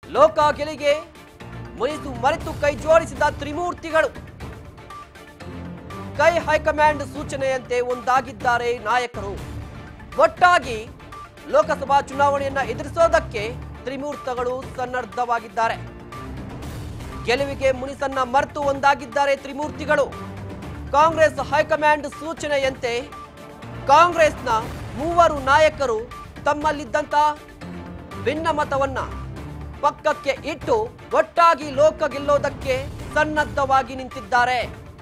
ಲೋಕ ಗೆಲಿಗೆ ಮುನಿಸು ಮರೆತು ಕೈ ಜೋಡಿಸಿದ ತ್ರಿಮೂರ್ತಿಗಳು ಕೈ ಹೈಕಮಾಂಡ್ ಸೂಚನೆಯಂತೆ ಒಂದಾಗಿದ್ದಾರೆ ನಾಯಕರು ಒಟ್ಟಾಗಿ ಲೋಕಸಭಾ ಚುನಾವಣೆಯನ್ನ ಎದುರಿಸೋದಕ್ಕೆ ತ್ರಿಮೂರ್ತಗಳು ಸನ್ನದ್ಧವಾಗಿದ್ದಾರೆ ಗೆಲುವಿಗೆ ಮುನಿಸನ್ನ ಮರೆತು ಒಂದಾಗಿದ್ದಾರೆ ತ್ರಿಮೂರ್ತಿಗಳು ಕಾಂಗ್ರೆಸ್ ಹೈಕಮಾಂಡ್ ಸೂಚನೆಯಂತೆ ಕಾಂಗ್ರೆಸ್ನ ಮೂವರು ನಾಯಕರು ತಮ್ಮಲ್ಲಿದ್ದಂತ ಭಿನ್ನಮತವನ್ನ ಪಕ್ಕಕ್ಕೆ ಇಟ್ಟು ಒಟ್ಟಾಗಿ ಲೋಕ ಗೆಲ್ಲೋದಕ್ಕೆ ಸನ್ನದ್ಧವಾಗಿ ನಿಂತಿದ್ದಾರೆ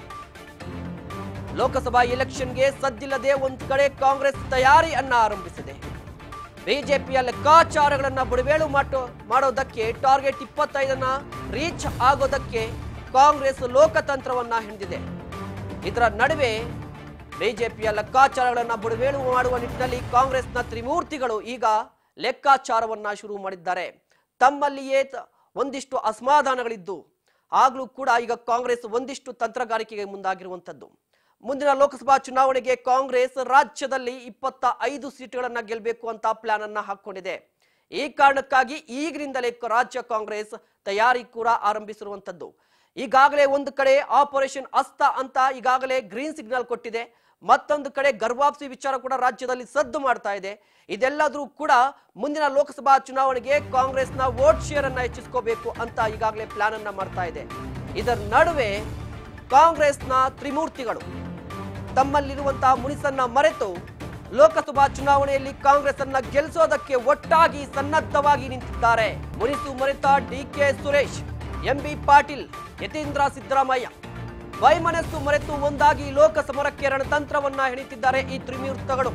ಲೋಕಸಭಾ ಎಲೆಕ್ಷನ್ಗೆ ಸದ್ದಿಲ್ಲದೆ ಒಂದು ಕಡೆ ಕಾಂಗ್ರೆಸ್ ತಯಾರಿಯನ್ನ ಆರಂಭಿಸಿದೆ ಬಿಜೆಪಿಯ ಲೆಕ್ಕಾಚಾರಗಳನ್ನ ಬುಡವೇಳು ಮಾಟೋ ಮಾಡೋದಕ್ಕೆ ಟಾರ್ಗೆಟ್ ಇಪ್ಪತ್ತೈದನ್ನ ರೀಚ್ ಆಗೋದಕ್ಕೆ ಕಾಂಗ್ರೆಸ್ ಲೋಕತಂತ್ರವನ್ನ ಹಿಡಿದಿದೆ ಇದರ ನಡುವೆ ಬಿಜೆಪಿಯ ಲೆಕ್ಕಾಚಾರಗಳನ್ನ ಬುಡವೇಳು ಮಾಡುವ ನಿಟ್ಟಿನಲ್ಲಿ ಕಾಂಗ್ರೆಸ್ನ ತ್ರಿಮೂರ್ತಿಗಳು ಈಗ ಲೆಕ್ಕಾಚಾರವನ್ನ ಶುರು ಮಾಡಿದ್ದಾರೆ ತಮ್ಮಲ್ಲಿಯೇ ತ- ಒಂದಿಷ್ಟು ಅಸಮಾಧಾನಗಳಿದ್ದು ಆಗ್ಲೂ ಕೂಡ ಈಗ ಕಾಂಗ್ರೆಸ್ ಒಂದಿಷ್ಟು ತಂತ್ರಗಾರಿಕೆಗೆ ಮುಂದಾಗಿರುವಂತದ್ದು ಮುಂದಿನ ಲೋಕಸಭಾ ಚುನಾವಣೆಗೆ ಕಾಂಗ್ರೆಸ್ ರಾಜ್ಯದಲ್ಲಿ ಇಪ್ಪತ್ತ ಐದು ಸೀಟುಗಳನ್ನ ಗೆಲ್ಲಬೇಕು ಅಂತ ಪ್ಲಾನ್ ಅನ್ನ ಹಾಕೊಂಡಿದೆ ಈ ಕಾರಣಕ್ಕಾಗಿ ಈಗಿನಿಂದಲೇ ಕ- ರಾಜ್ಯ ಕಾಂಗ್ರೆಸ್ ತಯಾರಿ ಕೂಡ ಆರಂಭಿಸಿರುವಂತದ್ದು ಈಗಾಗಲೇ ಒಂದು ಕಡೆ ಆಪರೇಷನ್ ಅಸ್ತ ಅಂತ ಈಗಾಗಲೇ ಗ್ರೀನ್ ಸಿಗ್ನಲ್ ಕೊಟ್ಟಿದೆ ಮತ್ತೊಂದು ಕಡೆ ಗರ್ಭಾಪ್ಸಿ ವಿಚಾರ ಕೂಡ ರಾಜ್ಯದಲ್ಲಿ ಸದ್ದು ಮಾಡ್ತಾ ಇದೆ ಇದೆಲ್ಲದರೂ ಕೂಡ ಮುಂದಿನ ಲೋಕಸಭಾ ಚುನಾವಣೆಗೆ ಕಾಂಗ್ರೆಸ್ನ ವೋಟ್ ಶೇರ್ ಅನ್ನ ಹೆಚ್ಚಿಸ್ಕೋಬೇಕು ಅಂತ ಈಗಾಗಲೇ ಪ್ಲಾನ್ ಅನ್ನ ಮಾಡ್ತಾ ಇದೆ ಇದರ ನಡುವೆ ಕಾಂಗ್ರೆಸ್ನ ತ್ರಿಮೂರ್ತಿಗಳು ತಮ್ಮಲ್ಲಿರುವಂತಹ ಮುನಿಸನ್ನ ಮರೆತು ಲೋಕಸಭಾ ಚುನಾವಣೆಯಲ್ಲಿ ಕಾಂಗ್ರೆಸ್ ಅನ್ನ ಗೆಲ್ಲಿಸೋದಕ್ಕೆ ಒಟ್ಟಾಗಿ ಸನ್ನದ್ಧವಾಗಿ ನಿಂತಿದ್ದಾರೆ ಮುನಿಸು ಮರೆತ ಡಿಕೆ ಸುರೇಶ್ ಎಂಬಿ ಪಾಟೀಲ್ ಯತೀಂದ್ರ ಸಿದ್ದರಾಮಯ್ಯ ವೈಮನಸ್ಸು ಮರೆತು ಒಂದಾಗಿ ಲೋಕಸಮರಕ್ಕೆ ರಣತಂತ್ರವನ್ನ ಹೆಣಿತಿದ್ದಾರೆ ಈ ತ್ರಿಮೂರ್ತಗಳು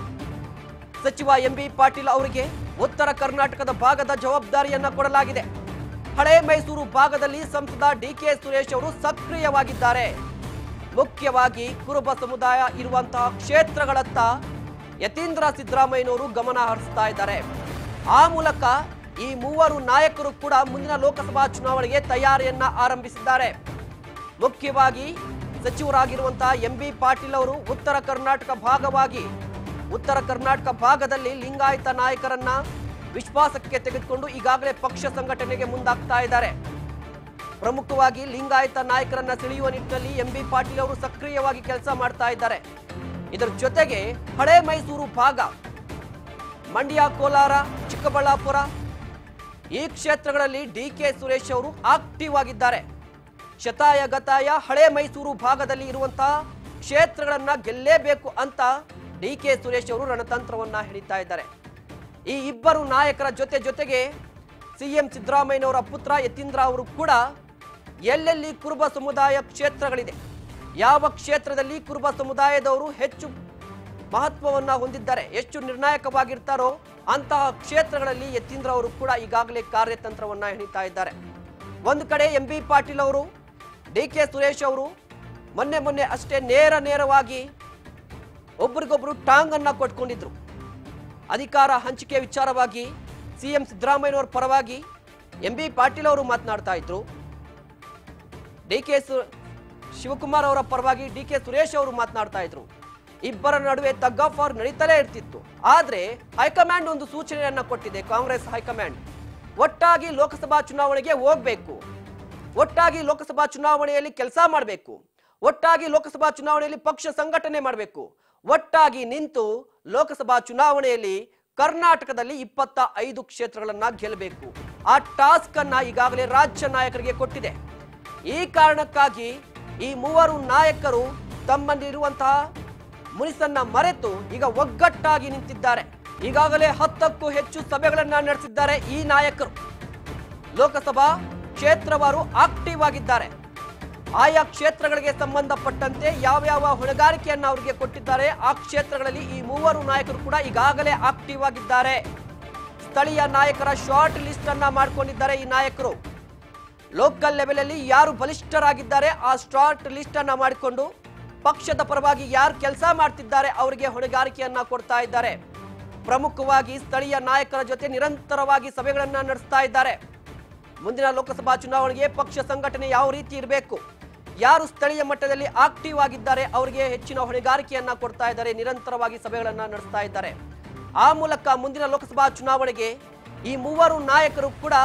ಸಚಿವ ಎಂಬಿ ಪಾಟೀಲ್ ಅವರಿಗೆ ಉತ್ತರ ಕರ್ನಾಟಕದ ಭಾಗದ ಜವಾಬ್ದಾರಿಯನ್ನ ಕೊಡಲಾಗಿದೆ ಹಳೆ ಮೈಸೂರು ಭಾಗದಲ್ಲಿ ಸಂಸದ ಡಿಕೆ ಸುರೇಶ್ ಅವರು ಸಕ್ರಿಯವಾಗಿದ್ದಾರೆ ಮುಖ್ಯವಾಗಿ ಕುರುಬ ಸಮುದಾಯ ಇರುವಂತಹ ಕ್ಷೇತ್ರಗಳತ್ತ ಯತೀಂದ್ರ ಸಿದ್ದರಾಮಯ್ಯನವರು ಗಮನ ಹರಿಸ್ತಾ ಇದ್ದಾರೆ ಆ ಮೂಲಕ ಈ ಮೂವರು ನಾಯಕರು ಕೂಡ ಮುಂದಿನ ಲೋಕಸಭಾ ಚುನಾವಣೆಗೆ ತಯಾರಿಯನ್ನ ಆರಂಭಿಸಿದ್ದಾರೆ ಮುಖ್ಯವಾಗಿ ಸಚಿವರಾಗಿರುವಂತಹ ಎಂ ಬಿ ಪಾಟೀಲ್ ಅವರು ಉತ್ತರ ಕರ್ನಾಟಕ ಭಾಗವಾಗಿ ಉತ್ತರ ಕರ್ನಾಟಕ ಭಾಗದಲ್ಲಿ ಲಿಂಗಾಯತ ನಾಯಕರನ್ನ ವಿಶ್ವಾಸಕ್ಕೆ ತೆಗೆದುಕೊಂಡು ಈಗಾಗಲೇ ಪಕ್ಷ ಸಂಘಟನೆಗೆ ಮುಂದಾಗ್ತಾ ಇದ್ದಾರೆ ಪ್ರಮುಖವಾಗಿ ಲಿಂಗಾಯತ ನಾಯಕರನ್ನ ಸೆಳೆಯುವ ನಿಟ್ಟಿನಲ್ಲಿ ಎಂ ಬಿ ಪಾಟೀಲ್ ಅವರು ಸಕ್ರಿಯವಾಗಿ ಕೆಲಸ ಮಾಡ್ತಾ ಇದ್ದಾರೆ ಇದರ ಜೊತೆಗೆ ಹಳೆ ಮೈಸೂರು ಭಾಗ ಮಂಡ್ಯ ಕೋಲಾರ ಚಿಕ್ಕಬಳ್ಳಾಪುರ ಈ ಕ್ಷೇತ್ರಗಳಲ್ಲಿ ಡಿ ಕೆ ಸುರೇಶ್ ಅವರು ಆಕ್ಟಿವ್ ಆಗಿದ್ದಾರೆ ಶತಾಯ ಗತಾಯ ಹಳೆ ಮೈಸೂರು ಭಾಗದಲ್ಲಿ ಇರುವಂತಹ ಕ್ಷೇತ್ರಗಳನ್ನ ಗೆಲ್ಲೇಬೇಕು ಅಂತ ಡಿ ಕೆ ಸುರೇಶ್ ಅವರು ರಣತಂತ್ರವನ್ನ ಹಿಡಿತಾ ಇದ್ದಾರೆ ಈ ಇಬ್ಬರು ನಾಯಕರ ಜೊತೆ ಜೊತೆಗೆ ಸಿಎಂ ಸಿದ್ದರಾಮಯ್ಯನವರ ಪುತ್ರ ಯತೀಂದ್ರ ಅವರು ಕೂಡ ಎಲ್ಲೆಲ್ಲಿ ಕುರುಬ ಸಮುದಾಯ ಕ್ಷೇತ್ರಗಳಿದೆ ಯಾವ ಕ್ಷೇತ್ರದಲ್ಲಿ ಕುರುಬ ಸಮುದಾಯದವರು ಹೆಚ್ಚು ಮಹತ್ವವನ್ನ ಹೊಂದಿದ್ದಾರೆ ಎಷ್ಟು ನಿರ್ಣಾಯಕವಾಗಿರ್ತಾರೋ ಅಂತಹ ಕ್ಷೇತ್ರಗಳಲ್ಲಿ ಯತೀಂದ್ರ ಅವರು ಕೂಡ ಈಗಾಗಲೇ ಕಾರ್ಯತಂತ್ರವನ್ನ ಹೆಣಿತಾ ಇದ್ದಾರೆ ಒಂದು ಕಡೆ ಎಂ ಬಿ ಪಾಟೀಲ್ ಅವರು ಡಿ ಕೆ ಸುರೇಶ್ ಅವರು ಮೊನ್ನೆ ಮೊನ್ನೆ ಅಷ್ಟೇ ನೇರ ನೇರವಾಗಿ ಒಬ್ರಿಗೊಬ್ರು ಟಾಂಗ್ ಅನ್ನ ಕೊಟ್ಕೊಂಡಿದ್ರು ಅಧಿಕಾರ ಹಂಚಿಕೆ ವಿಚಾರವಾಗಿ ಸಿಎಂ ಸಿದ್ದರಾಮಯ್ಯನವರ ಪರವಾಗಿ ಎಂ ಬಿ ಪಾಟೀಲ್ ಅವರು ಮಾತನಾಡ್ತಾ ಇದ್ರು ಡಿ ಕೆ ಸು ಶಿವಕುಮಾರ್ ಅವರ ಪರವಾಗಿ ಡಿ ಕೆ ಸುರೇಶ್ ಅವರು ಮಾತನಾಡ್ತಾ ಇದ್ರು ಇಬ್ಬರ ನಡುವೆ ತಗ್ ಆಫ್ ವಾರ್ ನಡೀತಲೇ ಇರ್ತಿತ್ತು ಆದ್ರೆ ಹೈಕಮಾಂಡ್ ಒಂದು ಸೂಚನೆಯನ್ನ ಕೊಟ್ಟಿದೆ ಕಾಂಗ್ರೆಸ್ ಹೈಕಮಾಂಡ್ ಒಟ್ಟಾಗಿ ಲೋಕಸಭಾ ಚುನಾವಣೆಗೆ ಹೋಗ್ಬೇಕು ಒಟ್ಟಾಗಿ ಲೋಕಸಭಾ ಚುನಾವಣೆಯಲ್ಲಿ ಕೆಲಸ ಮಾಡಬೇಕು ಒಟ್ಟಾಗಿ ಲೋಕಸಭಾ ಚುನಾವಣೆಯಲ್ಲಿ ಪಕ್ಷ ಸಂಘಟನೆ ಮಾಡಬೇಕು ಒಟ್ಟಾಗಿ ನಿಂತು ಲೋಕಸಭಾ ಚುನಾವಣೆಯಲ್ಲಿ ಕರ್ನಾಟಕದಲ್ಲಿ ಇಪ್ಪತ್ತ ಐದು ಕ್ಷೇತ್ರಗಳನ್ನ ಗೆಲ್ಲಬೇಕು ಆ ಟಾಸ್ಕ್ ಅನ್ನ ಈಗಾಗಲೇ ರಾಜ್ಯ ನಾಯಕರಿಗೆ ಕೊಟ್ಟಿದೆ ಈ ಕಾರಣಕ್ಕಾಗಿ ಈ ಮೂವರು ನಾಯಕರು ತಮ್ಮಲ್ಲಿರುವಂತಹ ಮುನಿಸನ್ನ ಮರೆತು ಈಗ ಒಗ್ಗಟ್ಟಾಗಿ ನಿಂತಿದ್ದಾರೆ ಈಗಾಗಲೇ ಹತ್ತಕ್ಕೂ ಹೆಚ್ಚು ಸಭೆಗಳನ್ನ ನಡೆಸಿದ್ದಾರೆ ಈ ನಾಯಕರು ಲೋಕಸಭಾ ಕ್ಷೇತ್ರವಾರು ಆಕ್ಟಿವ್ ಆಗಿದ್ದಾರೆ ಆಯಾ ಕ್ಷೇತ್ರಗಳಿಗೆ ಸಂಬಂಧಪಟ್ಟಂತೆ ಯಾವ್ಯಾವ ಹೊಣೆಗಾರಿಕೆಯನ್ನ ಅವರಿಗೆ ಕೊಟ್ಟಿದ್ದಾರೆ ಆ ಕ್ಷೇತ್ರಗಳಲ್ಲಿ ಈ ಮೂವರು ನಾಯಕರು ಕೂಡ ಈಗಾಗಲೇ ಆಕ್ಟಿವ್ ಆಗಿದ್ದಾರೆ ಸ್ಥಳೀಯ ನಾಯಕರ ಶಾರ್ಟ್ ಲಿಸ್ಟ್ ಅನ್ನ ಮಾಡ್ಕೊಂಡಿದ್ದಾರೆ ಈ ನಾಯಕರು ಲೋಕಲ್ ಲೆವೆಲ್ ಅಲ್ಲಿ ಯಾರು ಬಲಿಷ್ಠರಾಗಿದ್ದಾರೆ ಆ ಸ್ಟಾರ್ಟ್ ಲಿಸ್ಟ್ ಅನ್ನ ಮಾಡಿಕೊಂಡು ಪಕ್ಷದ ಪರವಾಗಿ ಯಾರು ಕೆಲಸ ಮಾಡ್ತಿದ್ದಾರೆ ಅವರಿಗೆ ಹೊಣೆಗಾರಿಕೆಯನ್ನ ಕೊಡ್ತಾ ಇದ್ದಾರೆ ಪ್ರಮುಖವಾಗಿ ಸ್ಥಳೀಯ ನಾಯಕರ ಜೊತೆ ನಿರಂತರವಾಗಿ ಸಭೆಗಳನ್ನ ನಡೆಸ್ತಾ ಇದ್ದಾರೆ ಮುಂದಿನ ಲೋಕಸಭಾ ಚುನಾವಣೆಗೆ ಪಕ್ಷ ಸಂಘಟನೆ ಯಾವ ರೀತಿ ಇರಬೇಕು ಯಾರು ಸ್ಥಳೀಯ ಮಟ್ಟದಲ್ಲಿ ಆಕ್ಟಿವ್ ಆಗಿದ್ದಾರೆ ಅವರಿಗೆ ಹೆಚ್ಚಿನ ಹೊಣೆಗಾರಿಕೆಯನ್ನ ಕೊಡ್ತಾ ಇದ್ದಾರೆ ನಿರಂತರವಾಗಿ ಸಭೆಗಳನ್ನ ನಡೆಸ್ತಾ ಇದ್ದಾರೆ ಆ ಮೂಲಕ ಮುಂದಿನ ಲೋಕಸಭಾ ಚುನಾವಣೆಗೆ ಈ ಮೂವರು ನಾಯಕರು ಕೂಡ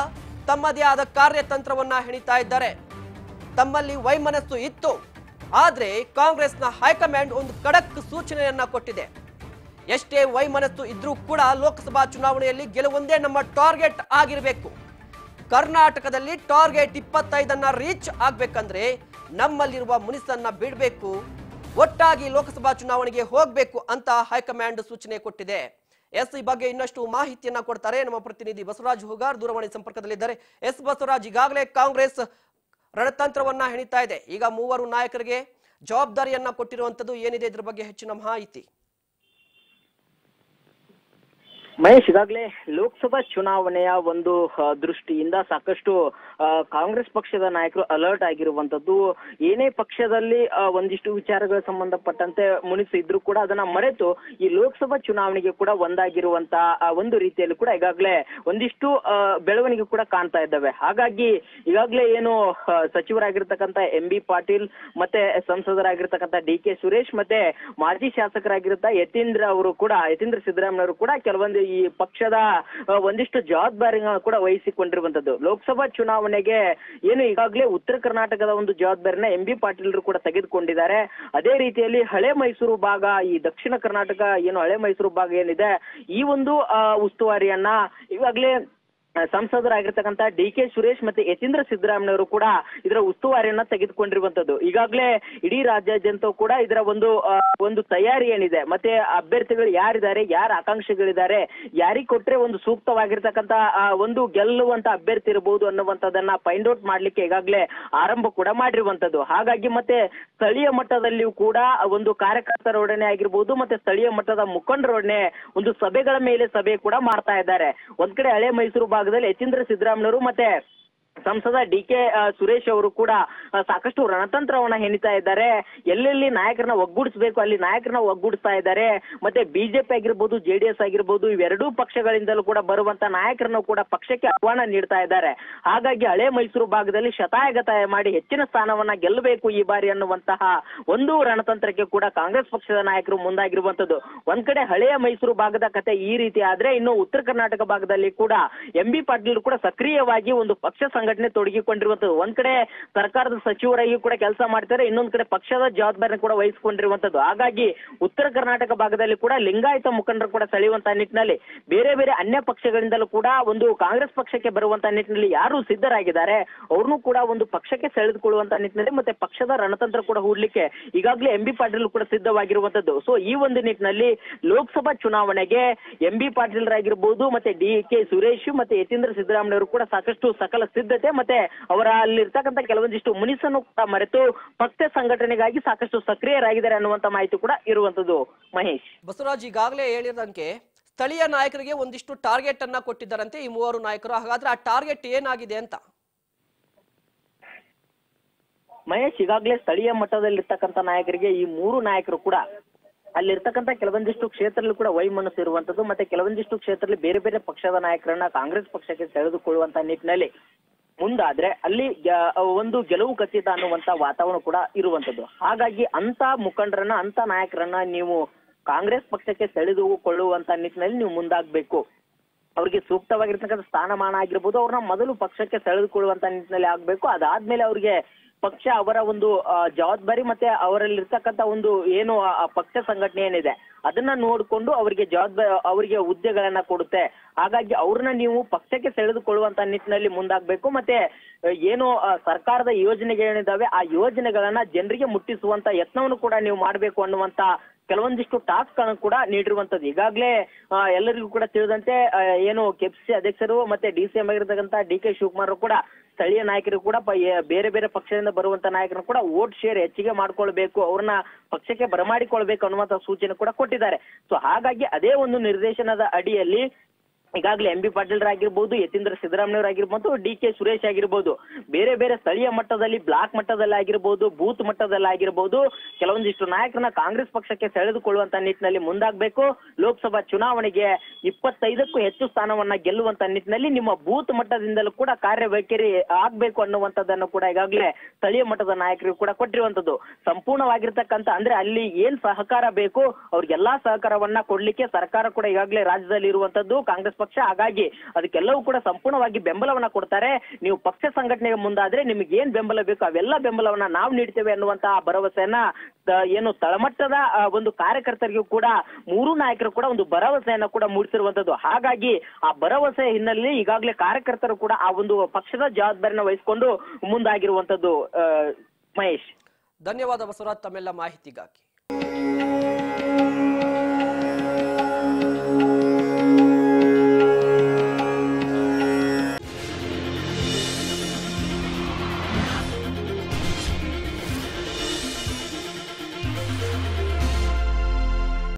ತಮ್ಮದೇ ಆದ ಕಾರ್ಯತಂತ್ರವನ್ನ ಹೆಣಿತಾ ಇದ್ದಾರೆ ತಮ್ಮಲ್ಲಿ ವೈಮನಸ್ಸು ಇತ್ತು ಆದ್ರೆ ಕಾಂಗ್ರೆಸ್ನ ಹೈಕಮಾಂಡ್ ಒಂದು ಖಡಕ್ ಸೂಚನೆಯನ್ನ ಕೊಟ್ಟಿದೆ ಎಷ್ಟೇ ವೈಮನಸ್ಸು ಇದ್ರೂ ಕೂಡ ಲೋಕಸಭಾ ಚುನಾವಣೆಯಲ್ಲಿ ಗೆಲುವೊಂದೇ ನಮ್ಮ ಟಾರ್ಗೆಟ್ ಆಗಿರಬೇಕು ಕರ್ನಾಟಕದಲ್ಲಿ ಟಾರ್ಗೆಟ್ ಇಪ್ಪತ್ತೈದನ್ನ ರೀಚ್ ಆಗ್ಬೇಕಂದ್ರೆ ನಮ್ಮಲ್ಲಿರುವ ಮುನಿಸನ್ನ ಬಿಡಬೇಕು ಒಟ್ಟಾಗಿ ಲೋಕಸಭಾ ಚುನಾವಣೆಗೆ ಹೋಗಬೇಕು ಅಂತ ಹೈಕಮಾಂಡ್ ಸೂಚನೆ ಕೊಟ್ಟಿದೆ ಎಸ್ ಈ ಬಗ್ಗೆ ಇನ್ನಷ್ಟು ಮಾಹಿತಿಯನ್ನ ಕೊಡ್ತಾರೆ ನಮ್ಮ ಪ್ರತಿನಿಧಿ ಬಸವರಾಜ್ ಹುಗಾರ್ ದೂರವಾಣಿ ಸಂಪರ್ಕದಲ್ಲಿದ್ದಾರೆ ಎಸ್ ಬಸವರಾಜ್ ಈಗಾಗಲೇ ಕಾಂಗ್ರೆಸ್ ರಣತಂತ್ರವನ್ನ ಹೆಣಿತಾ ಇದೆ ಈಗ ಮೂವರು ನಾಯಕರಿಗೆ ಜವಾಬ್ದಾರಿಯನ್ನ ಕೊಟ್ಟಿರುವಂತದ್ದು ಏನಿದೆ ಇದ್ರ ಬಗ್ಗೆ ಹೆಚ್ಚಿನ ಮಾಹಿತಿ ಮಹೇಶ್ ಈಗಾಗಲೇ ಲೋಕಸಭಾ ಚುನಾವಣೆಯ ಒಂದು ಆ, ದೃಷ್ಟಿಯಿಂದ ಸಾಕಷ್ಟು ಆ, ಕಾಂಗ್ರೆಸ್ ಪಕ್ಷದ ನಾಯಕರು ಅಲರ್ಟ್ ಆಗಿರುವಂತದ್ದು ಏನೇ ಪಕ್ಷದಲ್ಲಿ ಆ, ಒಂದಿಷ್ಟು ವಿಚಾರಗಳ ಸಂಬಂಧಪಟ್ಟಂತೆ ಮುನಿಸು ಇದ್ರು ಕೂಡ ಅದನ್ನ ಮರೆತು ಈ ಲೋಕಸಭಾ ಚುನಾವಣೆಗೆ ಕೂಡ ಒಂದಾಗಿರುವಂತ ಆ, ಒಂದು ರೀತಿಯಲ್ಲಿ ಕೂಡ ಈಗಾಗಲೇ ಒಂದಿಷ್ಟು ಆ, ಬೆಳವಣಿಗೆ ಕೂಡ ಕಾಣ್ತಾ ಇದ್ದಾವೆ ಹಾಗಾಗಿ ಈಗಾಗಲೇ ಏನು ಆ, ಸಚಿವರಾಗಿರ್ತಕ್ಕಂಥ ಎಂ ಬಿ ಪಾಟೀಲ್ ಮತ್ತೆ ಸಂಸದರಾಗಿರ್ತಕ್ಕಂಥ ಡಿ ಕೆ ಸುರೇಶ್ ಮತ್ತೆ ಮಾಜಿ ಶಾಸಕರಾಗಿರುತ್ತ ಯತೀಂದ್ರ ಅವರು ಕೂಡ ಯತೀಂದ್ರ ಸಿದ್ದರಾಮಯ್ಯವರು ಕೂಡ ಕೆಲವೊಂದು ಈ ಪಕ್ಷದ ಆ, ಒಂದಿಷ್ಟು ಜವಾಬ್ದಾರಿಗಳನ್ನ ಕೂಡ ವಹಿಸಿಕೊಂಡಿರುವಂತದ್ದು ಲೋಕಸಭಾ ಚುನಾವಣೆಗೆ ಏನು ಈಗಾಗಲೇ ಉತ್ತರ ಕರ್ನಾಟಕದ ಒಂದು ಜವಾಬ್ದಾರಿನ ಎಂ ಬಿ ಪಾಟೀಲ್ರು ಕೂಡ ತೆಗೆದುಕೊಂಡಿದ್ದಾರೆ ಅದೇ ರೀತಿಯಲ್ಲಿ ಹಳೆ ಮೈಸೂರು ಭಾಗ ಈ ದಕ್ಷಿಣ ಕರ್ನಾಟಕ ಏನು ಹಳೆ ಮೈಸೂರು ಭಾಗ ಏನಿದೆ ಈ ಒಂದು ಆ, ಉಸ್ತುವಾರಿಯನ್ನ ಈಗಾಗಲೇ ಆ, ಸಂಸದರಾಗಿರ್ತಕ್ಕಂಥ ಡಿ ಕೆ ಸುರೇಶ್ ಮತ್ತೆ ಯತೀಂದ್ರ ಸಿದ್ದರಾಮಯ್ಯವರು ಕೂಡ ಇದರ ಉಸ್ತುವಾರಿಯನ್ನ ತೆಗೆದುಕೊಂಡಿರುವಂತದ್ದು ಈಗಾಗಲೇ ಇಡೀ ರಾಜ್ಯಾದ್ಯಂತ ಕೂಡ ಇದರ ಒಂದು ಆ, ಒಂದು ತಯಾರಿ ಏನಿದೆ ಮತ್ತೆ ಅಭ್ಯರ್ಥಿಗಳು ಯಾರಿದ್ದಾರೆ ಯಾರ ಆಕಾಂಕ್ಷಿಗಳಿದ್ದಾರೆ ಯಾರಿಗೆ ಕೊಟ್ರೆ ಒಂದು ಸೂಕ್ತವಾಗಿರ್ತಕ್ಕಂಥ ಆ, ಒಂದು ಗೆಲ್ಲುವಂತ ಅಭ್ಯರ್ಥಿ ಇರಬಹುದು ಅನ್ನುವಂಥದ್ದನ್ನ ಫೈಂಡ್ ಔಟ್ ಮಾಡ್ಲಿಕ್ಕೆ ಈಗಾಗಲೇ ಆರಂಭ ಕೂಡ ಮಾಡಿರುವಂತದ್ದು ಹಾಗಾಗಿ ಮತ್ತೆ ಸ್ಥಳೀಯ ಮಟ್ಟದಲ್ಲಿಯೂ ಕೂಡ ಒಂದು ಕಾರ್ಯಕರ್ತರೊಡನೆ ಆಗಿರ್ಬೋದು ಮತ್ತೆ ಸ್ಥಳೀಯ ಮಟ್ಟದ ಮುಖಂಡರೊಡನೆ ಒಂದು ಸಭೆಗಳ ಮೇಲೆ ಸಭೆ ಕೂಡ ಮಾಡ್ತಾ ಇದ್ದಾರೆ ಒಂದ್ ಕಡೆ ಹಳೆ ಮೈಸೂರು ಭಾಗದಲ್ಲಿ ಯತೀಂದ್ರ ಸಿದ್ದರಾಮಯ್ಯವರು ಮತ್ತೆ ಸಂಸದ ಡಿ ಕೆ ಸುರೇಶ್ ಅವರು ಕೂಡ ಆ, ಸಾಕಷ್ಟು ರಣತಂತ್ರವನ್ನ ಹೆಣಿತಾ ಇದ್ದಾರೆ ಎಲ್ಲೆಲ್ಲಿ ನಾಯಕರನ್ನ ಒಗ್ಗೂಡಿಸಬೇಕು ಅಲ್ಲಿ ನಾಯಕರನ್ನ ಒಗ್ಗೂಡಿಸ್ತಾ ಇದ್ದಾರೆ ಮತ್ತೆ ಬಿಜೆಪಿ ಆಗಿರ್ಬೋದು ಜೆಡಿಎಸ್ ಆಗಿರ್ಬೋದು ಇವೆರಡೂ ಪಕ್ಷಗಳಿಂದಲೂ ಕೂಡ ಬರುವಂತ ನಾಯಕರನ್ನು ಕೂಡ ಪಕ್ಷಕ್ಕೆ ಆಹ್ವಾನ ನೀಡ್ತಾ ಇದ್ದಾರೆ ಹಾಗಾಗಿ ಹಳೆ ಮೈಸೂರು ಭಾಗದಲ್ಲಿ ಶತಾಯಗತಾಯ ಮಾಡಿ ಹೆಚ್ಚಿನ ಸ್ಥಾನವನ್ನ ಗೆಲ್ಲಬೇಕು ಈ ಬಾರಿ ಅನ್ನುವಂತಹ ಒಂದು ರಣತಂತ್ರಕ್ಕೆ ಕೂಡ ಕಾಂಗ್ರೆಸ್ ಪಕ್ಷದ ನಾಯಕರು ಮುಂದಾಗಿರುವಂತದ್ದು ಒಂದ್ ಕಡೆ ಹಳೆಯ ಮೈಸೂರು ಭಾಗದ ಕತೆ ಈ ರೀತಿ ಆದ್ರೆ ಇನ್ನು ಉತ್ತರ ಕರ್ನಾಟಕ ಭಾಗದಲ್ಲಿ ಕೂಡ ಎಂ ಬಿ ಪಾಟೀಲ್ ಕೂಡ ಸಕ್ರಿಯವಾಗಿ ಒಂದು ಪಕ್ಷ ಸಂಘಟನೆ ತೊಡಗಿಕೊಂಡಿರುವಂತದ್ದು ಒಂದ್ ಕಡೆ ಸರ್ಕಾರದ ಸಚಿವರಾಗಿ ಕೂಡ ಕೆಲಸ ಮಾಡ್ತಾರೆ ಇನ್ನೊಂದ್ ಕಡೆ ಪಕ್ಷದ ಜವಾಬ್ದಾರಿ ಕೂಡ ವಹಿಸಿಕೊಂಡಿರುವಂತದ್ದು ಹಾಗಾಗಿ ಉತ್ತರ ಕರ್ನಾಟಕ ಭಾಗದಲ್ಲಿ ಕೂಡ ಲಿಂಗಾಯತ ಮುಖಂಡರು ಕೂಡ ಸೆಳೆಯುವಂತ ನಿಟ್ಟಿನಲ್ಲಿ ಬೇರೆ ಬೇರೆ ಅನ್ಯ ಪಕ್ಷಗಳಿಂದಲೂ ಕೂಡ ಒಂದು ಕಾಂಗ್ರೆಸ್ ಪಕ್ಷಕ್ಕೆ ಬರುವಂತ ನಿಟ್ಟಿನಲ್ಲಿ ಯಾರು ಸಿದ್ಧರಾಗಿದ್ದಾರೆ ಅವ್ರನ್ನೂ ಕೂಡ ಒಂದು ಪಕ್ಷಕ್ಕೆ ಸೆಳೆದುಕೊಳ್ಳುವಂತ ನಿಟ್ಟಿನಲ್ಲಿ ಮತ್ತೆ ಪಕ್ಷದ ರಣತಂತ್ರ ಕೂಡ ಹೂಡ್ಲಿಕ್ಕೆ ಈಗಾಗಲೇ ಎಂ ಬಿ ಪಾಟೀಲ್ ಕೂಡ ಸಿದ್ಧವಾಗಿರುವಂತದ್ದು ಸೊ ಈ ಒಂದು ನಿಟ್ಟಿನಲ್ಲಿ ಲೋಕಸಭಾ ಚುನಾವಣೆಗೆ ಎಂ ಬಿ ಪಾಟೀಲ್ರಾಗಿರ್ಬೋದು ಮತ್ತೆ ಡಿ ಕೆ ಸುರೇಶ್ ಮತ್ತೆ ಯತೀಂದ್ರ ಸಿದ್ದರಾಮಯ್ಯವರು ಕೂಡ ಸಾಕಷ್ಟು ಸಕಲ ಸಿದ್ಧತೆ ಮತ್ತೆ ಅವರ ಅಲ್ಲಿರ್ತಕ್ಕಂಥ ಕೆಲವೊಂದಿಷ್ಟು ಮುನಿಸನ್ನು ಕೂಡ ಮರೆತು ಪಕ್ಷ ಸಂಘಟನೆಗಾಗಿ ಸಾಕಷ್ಟು ಸಕ್ರಿಯರಾಗಿದ್ದಾರೆ ಅನ್ನುವಂತ ಮಾಹಿತಿ ಕೂಡ ಇರುವಂತದ್ದು ಮಹೇಶ್ ಬಸವರಾಜ್ ಈಗಾಗಲೇ ಹೇಳಿದಂಗೆ ಸ್ಥಳೀಯ ನಾಯಕರಿಗೆ ಒಂದಿಷ್ಟು ಟಾರ್ಗೆಟ್ ಅನ್ನ ಕೊಟ್ಟಿದ್ದಾರಂತೆ ಈ ಮೂವರು ನಾಯಕರು ಹಾಗಾದ್ರೆ ಆ ಟಾರ್ಗೆಟ್ ಏನಾಗಿದೆ ಅಂತ ಮಹೇಶ್ ಈಗಾಗಲೇ ಸ್ಥಳೀಯ ಮಟ್ಟದಲ್ಲಿರ್ತಕ್ಕಂಥ ನಾಯಕರಿಗೆ ಈ ಮೂರು ನಾಯಕರು ಕೂಡ ಅಲ್ಲಿರ್ತಕ್ಕಂಥ ಕೆಲವೊಂದಿಷ್ಟು ಕ್ಷೇತ್ರದಲ್ಲಿ ಕೂಡ ವೈಮನಸ್ಸು ಇರುವಂತದ್ದು ಮತ್ತೆ ಕೆಲವೊಂದಿಷ್ಟು ಕ್ಷೇತ್ರದಲ್ಲಿ ಬೇರೆ ಬೇರೆ ಪಕ್ಷದ ನಾಯಕರನ್ನ ಕಾಂಗ್ರೆಸ್ ಪಕ್ಷಕ್ಕೆ ಸೆಳೆದುಕೊಳ್ಳುವಂತ ನಿಟ್ಟಿನಲ್ಲಿ ಮುಂದಾದ್ರೆ ಅಲ್ಲಿ ಗ- ಒಂದು ಗೆಲುವು ಖಚಿತ ಅನ್ನುವಂತ ವಾತಾವರಣ ಕೂಡ ಇರುವಂತದ್ದು ಹಾಗಾಗಿ ಅಂತ ಮುಖಂಡರನ್ನ ಅಂತ ನಾಯಕರನ್ನ ನೀವು ಕಾಂಗ್ರೆಸ್ ಪಕ್ಷಕ್ಕೆ ಸೆಳೆದುಕೊಳ್ಳುವಂತ ನಿಟ್ಟಿನಲ್ಲಿ ನೀವು ಮುಂದಾಗ್ಬೇಕು ಅವ್ರಿಗೆ ಸೂಕ್ತವಾಗಿರ್ತಕ್ಕಂಥ ಸ್ಥಾನಮಾನ ಆಗಿರ್ಬೋದು ಅವ್ರನ್ನ ಮೊದಲು ಪಕ್ಷಕ್ಕೆ ಸೆಳೆದುಕೊಳ್ಳುವಂತ ನಿಟ್ಟಿನಲ್ಲಿ ಆಗ್ಬೇಕು ಅದಾದ್ಮೇಲೆ ಅವ್ರಿಗೆ ಪಕ್ಷ ಅವರ ಒಂದು ಆ, ಜವಾಬ್ದಾರಿ ಮತ್ತೆ ಅವರಲ್ಲಿರ್ತಕ್ಕಂಥ ಒಂದು ಏನು ಆ ಆ ಪಕ್ಷ ಸಂಘಟನೆ ಏನಿದೆ ಅದನ್ನ ನೋಡಿಕೊಂಡು ಅವರಿಗೆ ಜವಾಬ್ದಾರಿ ಅವರಿಗೆ ಹುದ್ದೆಗಳನ್ನ ಕೊಡುತ್ತೆ ಹಾಗಾಗಿ ಅವ್ರನ್ನ ನೀವು ಪಕ್ಷಕ್ಕೆ ಸೆಳೆದುಕೊಳ್ಳುವಂತ ನಿಟ್ಟಿನಲ್ಲಿ ಮುಂದಾಗ್ಬೇಕು ಮತ್ತೆ ಆ, ಏನು ಆ, ಸರ್ಕಾರದ ಯೋಜನೆಗಳೇನಿದಾವೆ ಆ ಯೋಜನೆಗಳನ್ನ ಜನರಿಗೆ ಮುಟ್ಟಿಸುವಂತ ಯತ್ನವನ್ನು ಕೂಡ ನೀವು ಮಾಡಬೇಕು ಅನ್ನುವಂತ ಕೆಲವೊಂದಿಷ್ಟು ಟಾಸ್ಕ್ ಗಳನ್ನು ಕೂಡ ನೀಡಿರುವಂತದ್ದು ಈಗಾಗಲೇ ಆ, ಎಲ್ಲರಿಗೂ ಕೂಡ ತಿಳಿದಂತೆ ಆ, ಏನು ಕೆಪಿಸಿ ಅಧ್ಯಕ್ಷರು ಮತ್ತೆ ಡಿ ಸಿ ಎಂ ಆಗಿರ್ತಕ್ಕಂಥ ಡಿ ಕೆ ಶಿವಕುಮಾರ್ ಕೂಡ ಸ್ಥಳೀಯ ನಾಯಕರು ಕೂಡ ಪ- ಏ- ಬೇರೆ ಬೇರೆ ಪಕ್ಷದಿಂದ ಬರುವಂತ ನಾಯಕರು ಕೂಡ ವೋಟ್ ಶೇರ್ ಹೆಚ್ಚಿಗೆ ಮಾಡ್ಕೊಳ್ಬೇಕು ಅವ್ರನ್ನ ಪಕ್ಷಕ್ಕೆ ಬರಮಾಡಿಕೊಳ್ಬೇಕು ಅನ್ನುವಂತ ಸೂಚನೆ ಕೂಡ ಕೊಟ್ಟಿದ್ದಾರೆ ಸೊ ಹಾಗಾಗಿ ಅದೇ ಒಂದು ನಿರ್ದೇಶನದ ಅಡಿಯಲ್ಲಿ ಈಗಾಗಲೇ ಎಂ ಬಿ ಪಾಟೀಲ್ ಆಗಿರ್ಬೋದು ಯತೀಂದ್ರ ಸಿದ್ದರಾಮಯ್ಯವ್ರು ಆಗಿರ್ಬೋದು ಡಿ ಕೆ ಸುರೇಶ್ ಆಗಿರ್ಬೋದು ಬೇರೆ ಬೇರೆ ಸ್ಥಳೀಯ ಮಟ್ಟದಲ್ಲಿ ಬ್ಲಾಕ್ ಮಟ್ಟದಲ್ಲಿ ಆಗಿರ್ಬೋದು ಬೂತ್ ಮಟ್ಟದಲ್ಲಿ ಆಗಿರ್ಬೋದು ಕೆಲವೊಂದಿಷ್ಟು ನಾಯಕರನ್ನ ಕಾಂಗ್ರೆಸ್ ಪಕ್ಷಕ್ಕೆ ಸೆಳೆದುಕೊಳ್ಳುವಂತ ನಿಟ್ಟಿನಲ್ಲಿ ಮುಂದಾಗಬೇಕು ಲೋಕಸಭಾ ಚುನಾವಣೆಗೆ ಇಪ್ಪತ್ತೈದಕ್ಕೂ ಹೆಚ್ಚು ಸ್ಥಾನವನ್ನ ಗೆಲ್ಲುವಂತ ನಿಟ್ಟಿನಲ್ಲಿ ನಿಮ್ಮ ಬೂತ್ ಮಟ್ಟದಿಂದಲೂ ಕೂಡ ಕಾರ್ಯವೈಖರಿ ಆಗ್ಬೇಕು ಅನ್ನುವಂಥದ್ದನ್ನು ಕೂಡ ಈಗಾಗಲೇ ಸ್ಥಳೀಯ ಮಟ್ಟದ ನಾಯಕರು ಕೂಡ ಕೊಟ್ಟಿರುವಂತದ್ದು ಸಂಪೂರ್ಣವಾಗಿರ್ತಕ್ಕಂಥ ಅಂದ್ರೆ ಅಲ್ಲಿ ಏನ್ ಸಹಕಾರ ಬೇಕು ಅವ್ರಿಗೆಲ್ಲಾ ಸಹಕಾರವನ್ನ ಕೊಡ್ಲಿಕ್ಕೆ ಸರ್ಕಾರ ಕೂಡ ಈಗಾಗಲೇ ರಾಜ್ಯದಲ್ಲಿ ಇರುವಂತದ್ದು ಕಾಂಗ್ರೆಸ್ ಪಕ್ಷ ಹಾಗಾಗಿ ಅದಕ್ಕೆಲ್ಲವೂ ಕೂಡ ಸಂಪೂರ್ಣವಾಗಿ ಬೆಂಬಲವನ್ನ ಕೊಡ್ತಾರೆ ನೀವು ಪಕ್ಷ ಸಂಘಟನೆಗೆ ಮುಂದಾದ್ರೆ ನಿಮಗೆ ಏನ್ ಬೆಂಬಲ ಬೇಕು ಅವೆಲ್ಲ ಬೆಂಬಲವನ್ನ ನಾವು ನೀಡ್ತೇವೆ ಅನ್ನುವಂತಹ ಭರವಸೆಯನ್ನ ತ- ಏನು ತಳಮಟ್ಟದ ಆ, ಒಂದು ಕಾರ್ಯಕರ್ತರಿಗೂ ಕೂಡ ಮೂರು ನಾಯಕರು ಕೂಡ ಒಂದು ಭರವಸೆಯನ್ನ ಕೂಡ ಮೂಡಿಸಿರುವಂತದ್ದು ಹಾಗಾಗಿ ಆ ಭರವಸೆ ಹಿನ್ನೆಲೆಯಲ್ಲಿ ಈಗಾಗಲೇ ಕಾರ್ಯಕರ್ತರು ಕೂಡ ಆ ಒಂದು ಪಕ್ಷದ ಜವಾಬ್ದಾರಿನ ವಹಿಸಿಕೊಂಡು ಮುಂದಾಗಿರುವಂತದ್ದು ಆ, ಮಹೇಶ್ ಧನ್ಯವಾದ ಬಸವರಾಜ್ ತಮ್ಮೆಲ್ಲ ಮಾಹಿತಿಗಾಗಿ